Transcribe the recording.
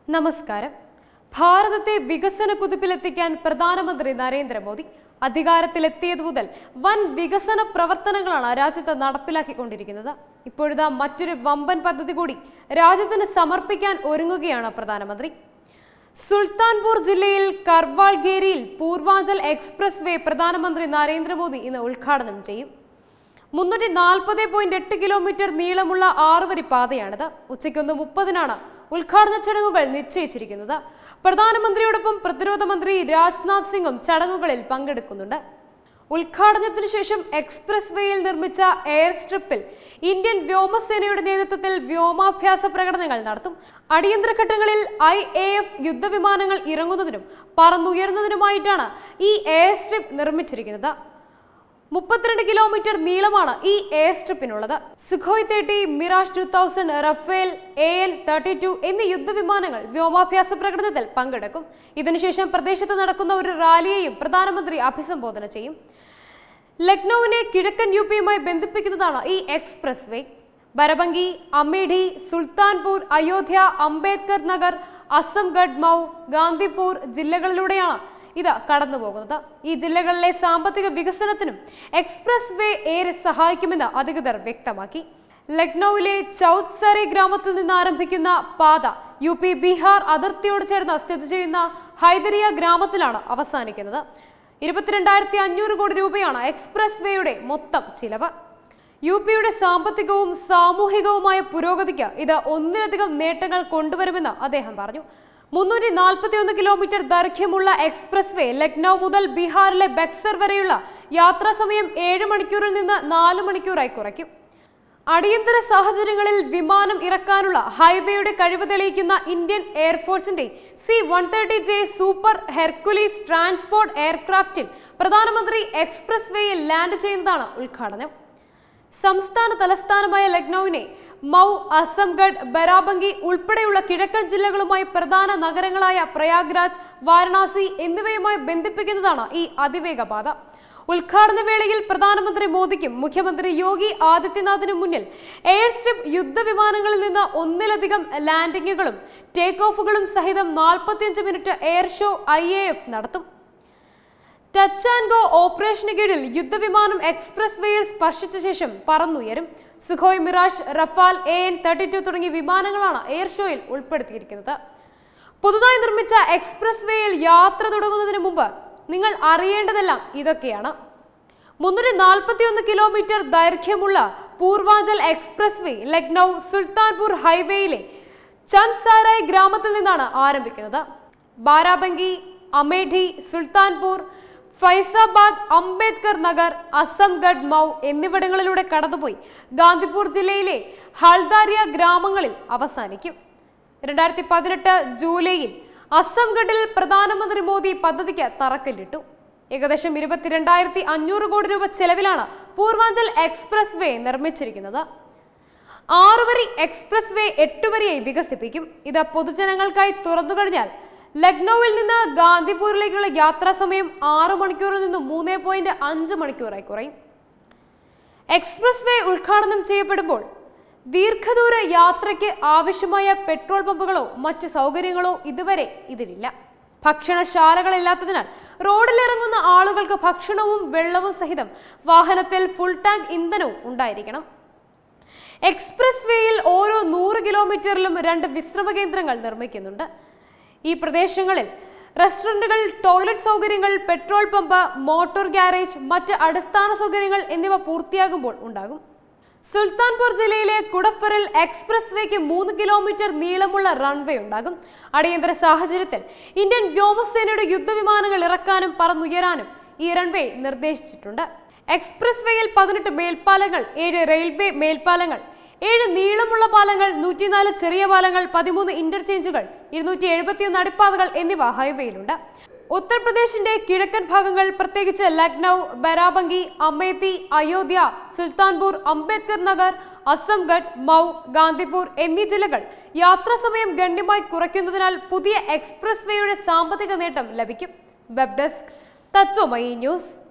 നമസ്കാരം ഭാരതത്തെ വികസന കുതിപ്പിലെത്തിക്കാൻ പ്രധാനമന്ത്രി നരേന്ദ്രമോദി അധികാരത്തിലെത്തിയത് മുതൽ വൻ വികസന പ്രവർത്തനങ്ങളാണ് രാജ്യത്ത് നടപ്പിലാക്കിക്കൊണ്ടിരിക്കുന്നത് ഇപ്പോഴിതാ മറ്റൊരു വമ്പൻ പദ്ധതി കൂടി രാജ്യത്തിന് സമർപ്പിക്കാൻ ഒരുങ്ങുകയാണ് പ്രധാനമന്ത്രി സുൽത്താൻപൂർ ജില്ലയിൽ കർവാൾഗേരിയിൽ പൂർവാഞ്ചൽ എക്സ്പ്രസ് വേ പ്രധാനമന്ത്രി നരേന്ദ്രമോദി ഇന്ന് ഉദ്ഘാടനം ചെയ്യും മുന്നൂറ്റി നാൽപ്പത് പോയിന്റ് എട്ട് കിലോമീറ്റർ നീളമുള്ള ആറുവരി പാതയാണിത് ഉച്ചയ്ക്കൊന്ന് മുപ്പതിനാണ് ഉദ്ഘാടന ചടങ്ങുകൾ നിശ്ചയിച്ചിരിക്കുന്നത് പ്രധാനമന്ത്രിയോടൊപ്പം പ്രതിരോധ മന്ത്രി രാജ്നാഥ് സിംഗും ചടങ്ങുകളിൽ പങ്കെടുക്കുന്നുണ്ട് ഉദ്ഘാടനത്തിന് ശേഷം എക്സ്പ്രസ് വേയിൽ നിർമ്മിച്ച എയർ സ്ട്രിപ്പിൽ ഇന്ത്യൻ വ്യോമസേനയുടെ നേതൃത്വത്തിൽ വ്യോമാഭ്യാസ പ്രകടനങ്ങൾ നടത്തും അടിയന്തര ഘട്ടങ്ങളിൽ ഐ എ എഫ് യുദ്ധവിമാനങ്ങൾ ഇറങ്ങുന്നതിനും പറന്നുയരുന്നതിനുമായിട്ടാണ് ഈ എയർ സ്ട്രിപ്പ് നിർമ്മിച്ചിരിക്കുന്നത് മുപ്പത്തിരണ്ട് കിലോമീറ്റർ നീളമാണ് ഈ എയർ സ്ട്രിപ്പിനുള്ളത് Sukhoi thirty Mirage two thousand Rafale A N thirty two എന്നീ യുദ്ധവിമാനങ്ങൾ വ്യോമാഭ്യാസ പ്രകടനത്തിൽ പങ്കെടുക്കും ഇതിനുശേഷം പ്രദേശത്ത് നടക്കുന്ന ഒരു റാലിയെയും പ്രധാനമന്ത്രി അഭിസംബോധന ചെയ്യും ലക്നൌവിനെ കിഴക്കൻ യു പിയുമായി ബന്ധിപ്പിക്കുന്നതാണ് ഈ എക്സ്പ്രസ് വേ ബരബങ്കി അമേഠി സുൽത്താൻപൂർ അയോധ്യ അംബേദ്കർ നഗർ അസംഗഡ് മൗ ഗാന്ധിപൂർ ജില്ലകളിലൂടെയാണ് ഇത് കടന്നു പോകുന്നത് ഈ ജില്ലകളിലെ സാമ്പത്തിക വികസനത്തിനും എക്സ്പ്രസ് വേ ഏറെ സഹായിക്കുമെന്ന് അധികൃതർ വ്യക്തമാക്കി ലക്നൌവിലെ ചൌത്സറി ഗ്രാമത്തിൽ നിന്ന് ആരംഭിക്കുന്ന പാത യു പി ബീഹാർ അതിർത്തിയോട് ചേർന്ന് സ്ഥിതി ചെയ്യുന്ന ഹൈദരിയ ഗ്രാമത്തിലാണ് അവസാനിക്കുന്നത് ഇരുപത്തിരണ്ടായിരത്തി അഞ്ഞൂറ് കോടി രൂപയാണ് എക്സ്പ്രസ് വേയുടെ മൊത്തം ചിലവ് യു പിയുടെ സാമ്പത്തികവും സാമൂഹികവുമായ പുരോഗതിക്ക് ഇത് ഒന്നിലധികം നേട്ടങ്ങൾ കൊണ്ടുവരുമെന്ന് അദ്ദേഹം പറഞ്ഞു മുന്നൂറ്റി നാൽപ്പത്തി ഒന്ന് കിലോമീറ്റർ ദൈർഘ്യമുള്ള എക്സ്പ്രസ് വേ ലക്നൗ മുതൽ ബീഹാറിലെ ബക്സർ വരെയുള്ള യാത്രാ സമയം ഏഴ് മണിക്കൂറിൽ നിന്ന് നാല് മണിക്കൂറായി കുറയ്ക്കും അടിയന്തര സാഹചര്യങ്ങളിൽ വിമാനം ഇറക്കാനുള്ള ഹൈവേയുടെ കഴിവ് തെളിയിക്കുന്ന ഇന്ത്യൻ എയർഫോഴ്സിന്റെ C one thirty J super Hercules transport എയർക്രാഫ്റ്റിൽ പ്രധാനമന്ത്രി എക്സ്പ്രസ് വേയിൽ ലാൻഡ് ചെയ്യുന്നതാണ് ഉദ്ഘാടനം സംസ്ഥാന തലസ്ഥാനമായ ലക്നൌവിനെ മൗ അസംഗഡ് ബരാബങ്കി ഉൾപ്പെടെയുള്ള കിഴക്കൻ ജില്ലകളുമായി പ്രധാന നഗരങ്ങളായ പ്രയാഗ്രാജ് വാരണാസി എന്നിവയുമായി ബന്ധിപ്പിക്കുന്നതാണ് ഈ അതിവേഗ പാത ഉദ്ഘാടന വേളയിൽ പ്രധാനമന്ത്രി മോദിക്കും മുഖ്യമന്ത്രി യോഗി ആദിത്യനാഥിനും മുന്നിൽ എയർ സ്ട്രിപ്പ് യുദ്ധവിമാനങ്ങളിൽ നിന്ന് ഒന്നിലധികം ലാൻഡിങ്ങുകളും ടേക്ക് ഓഫുകളും സഹിതം നാൽപ്പത്തിയഞ്ച് മിനിറ്റ് എയർ ഷോ ഐ നടത്തും ടച്ച് ആൻഡ് ഗോ ഓപ്പറേഷന് കീഴിൽ യുദ്ധവിമാനം എക്സ്പ്രസ് വേയിൽ സ്പർശിച്ച ശേഷം പറന്നുയരും Sukhoi Mirage Rafale A N thirty two തുടങ്ങിയ വിമാനങ്ങളാണ് എയർ ഷോയിൽ ഉൾപ്പെടുത്തിയിരിക്കുന്നത് പുതുതായി നിർമ്മിച്ച എക്സ്പ്രസ് വേയിൽ യാത്ര തുടങ്ങുന്നതിന് മുമ്പ് നിങ്ങൾ അറിയേണ്ടതെല്ലാം ഇതൊക്കെയാണ് മുന്നൂറ്റി നാൽപ്പത്തി ഒന്ന് കിലോമീറ്റർ ദൈർഘ്യമുള്ള പൂർവാഞ്ചൽ എക്സ്പ്രസ് വേ ലക്നൗ സുൽത്താൻപൂർ ഹൈവേയിലെ ചന്ദ്സാരായ് ഗ്രാമത്തിൽ നിന്നാണ് ആരംഭിക്കുന്നത് ബാരാബങ്കി അമേഠി സുൽത്താൻപൂർ ഫൈസാബാദ് അംബേദ്കർ നഗർ അസംഗഡ് മൗ എന്നിവിടങ്ങളിലൂടെ കടന്നുപോയി ഗാന്ധിപൂർ ജില്ലയിലെ ഹൾദാരിയ ഗ്രാമങ്ങളിൽ അവസാനിക്കും രണ്ടായിരത്തി പതിനെട്ട് ജൂലൈയിൽ അസംഗഡിൽ പ്രധാനമന്ത്രി മോദി പദ്ധതിക്ക് തറക്കല്ലിട്ടു ഏകദേശം ഇരുപത്തിരണ്ടായിരത്തി അഞ്ഞൂറ് കോടി രൂപ ചെലവിലാണ് പൂർവാഞ്ചൽ എക്സ്പ്രസ് വേ നിർമ്മിച്ചിരിക്കുന്നത് ആറുവരി എക്സ്പ്രസ് വേ എട്ടുവരിയായി വികസിപ്പിക്കും ഇത് പൊതുജനങ്ങൾക്കായി തുറന്നു കഴിഞ്ഞാൽ ലക്നൌവിൽ നിന്ന് ഗാന്ധിപൂരിലേക്കുള്ള യാത്രാ സമയം ആറു മണിക്കൂറിൽ നിന്ന് മൂന്ന് പോയിന്റ് അഞ്ച് മണിക്കൂറായി കുറയും എക്സ്പ്രസ് വേ ഉദ്ഘാടനം ചെയ്യപ്പെടുമ്പോൾ ദീർഘദൂര യാത്രയ്ക്ക് ആവശ്യമായ പെട്രോൾ പമ്പുകളോ മറ്റ് സൗകര്യങ്ങളോ ഇതുവരെ ഇതിലില്ല ഭക്ഷണശാലകളില്ലാത്തതിനാൽ റോഡിലിറങ്ങുന്ന ആളുകൾക്ക് ഭക്ഷണവും വെള്ളവും സഹിതം വാഹനത്തിൽ ഫുൾ ടാങ്ക് ഇന്ധനവും ഉണ്ടായിരിക്കണം എക്സ്പ്രസ് വേയിൽ ഓരോ നൂറ് കിലോമീറ്ററിലും രണ്ട് വിശ്രമ കേന്ദ്രങ്ങൾ നിർമ്മിക്കുന്നുണ്ട് ഈ പ്രദേശങ്ങളിൽ റെസ്റ്റോറന്റുകൾ ടോയ്ലറ്റ് സൗകര്യങ്ങൾ പെട്രോൾ പമ്പ് മോട്ടോർ ഗ്യാരേജ് മറ്റ് അടിസ്ഥാന സൗകര്യങ്ങൾ എന്നിവ പൂർത്തിയാകുമ്പോൾ ഉണ്ടാകും സുൽത്താൻപൂർ ജില്ലയിലെ കുടഫറിൽ എക്സ്പ്രസ് വേക്ക് മൂന്ന് കിലോമീറ്റർ നീളമുള്ള റൺവേ ഉണ്ടാകും അടിയന്തര സാഹചര്യത്തിൽ ഇന്ത്യൻ വ്യോമസേനയുടെ യുദ്ധവിമാനങ്ങൾ ഇറക്കാനും പറന്നുയരാനും ഈ റൺവേ നിർദ്ദേശിച്ചിട്ടുണ്ട് എക്സ്പ്രസ് വേയിൽ പതിനെട്ട് മേൽപ്പാലങ്ങൾ ഏഴ് റെയിൽവേ മേൽപ്പാലങ്ങൾ ഏഴ് നീളമുള്ള പാലങ്ങൾ നൂറ്റിനാല് ചെറിയ പാലങ്ങൾ പതിമൂന്ന് ഇന്റർചേഞ്ചുകൾ ഇരുന്നൂറ്റി എഴുപത്തിയൊന്ന് അടിപ്പാതകൾ എന്നിവ ഹൈവേയിലുണ്ട് ഉത്തർപ്രദേശിന്റെ കിഴക്കൻ ഭാഗങ്ങൾ പ്രത്യേകിച്ച് ലക്നൗ ബരാബങ്കി അമേത്തി അയോധ്യ സുൽത്താൻപൂർ അംബേദ്കർ നഗർ അസംഗഡ് മൗ ഗാന്ധിപൂർ എന്നീ ജില്ലകൾ യാത്രാ സമയം ഗണ്യമായി കുറയ്ക്കുന്നതിനാൽ പുതിയ എക്സ്പ്രസ് വേയുടെ സാമ്പത്തിക നേട്ടം ലഭിക്കും വെബ് ഡെസ്ക് തത്വമയി ന്യൂസ്